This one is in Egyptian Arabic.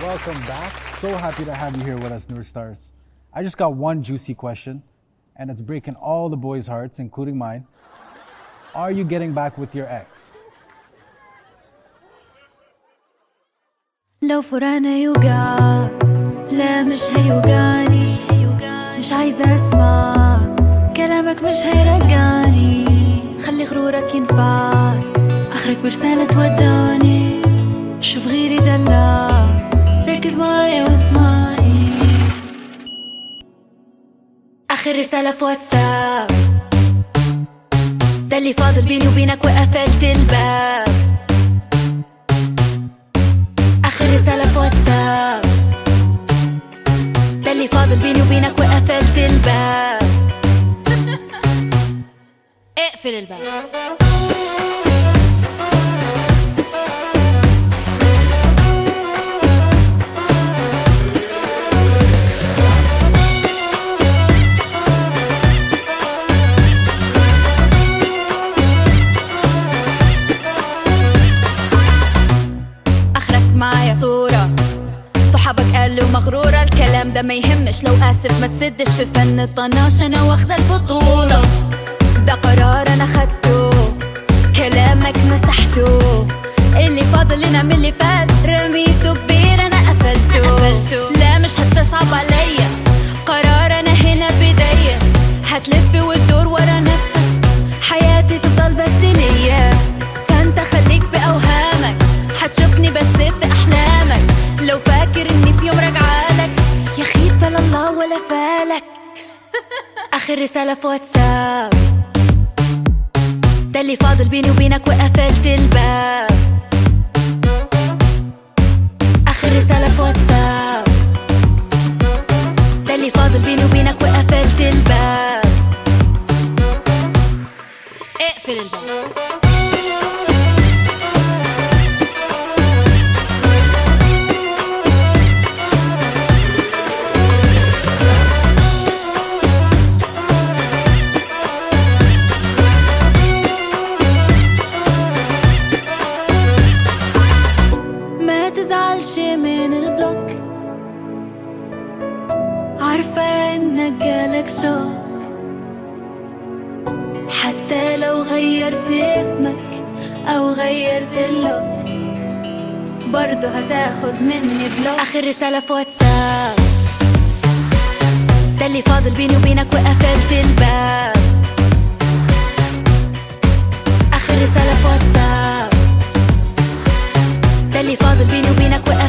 Welcome back. So happy to have you here with us, Noor Stars. I just got one juicy question, and it's breaking all the boys' hearts, including mine. Are you getting back with your ex? لو فرانا يوقع لا مش هيوقعني مش عايزة اسمع كلامك مش هيرجعني خلي غرورك ينفع اخرك برسالة تودعني شوف غيري دلع ركز معايا واسمعني اخر رسالة في واتساب ده اللي فاضل بيني وبينك وقفلت الباب اخر رسالة في واتساب ده اللي فاضل بيني وبينك وقفلت الباب اقفل الباب اخرك معايا صورة صحابك قالوا مغرورة الكلام ده ما يهمش لو اسف ما تسدش في فن الطناش انا واخدة البطولة ده قرار انا خدته كلامك مسحته اللي فاضل لنا من اللي فات رميته ببير انا قفلته لا مش هتصعب عليا قرار انا هنا بداية هتلف وتدور ورا نفسك حياتي تفضل بس ليا فانت خليك باوهامك هتشوفني بس في احلامك لو فاكر اني في يوم راجعالك يا خيب بلا الله ولا فالك اخر رسالة في واتساب ده اللي فاضل بيني وبينك وقفلت الباب اخر رسالة في واتساب ده اللي فاضل بيني وبينك وقفلت الباب اقفل الباب ما تزعلش من البلوك عارفة انك جالك شوك حتى لو غيرت اسمك او غيرت اللوك برضه هتاخد مني بلوك اخر رسالة في واتساب ده اللي فاضل بيني وبينك وقفلت الباب اخر رسالة في واتساب ده اللي فاضل بيني وبينك وقفلت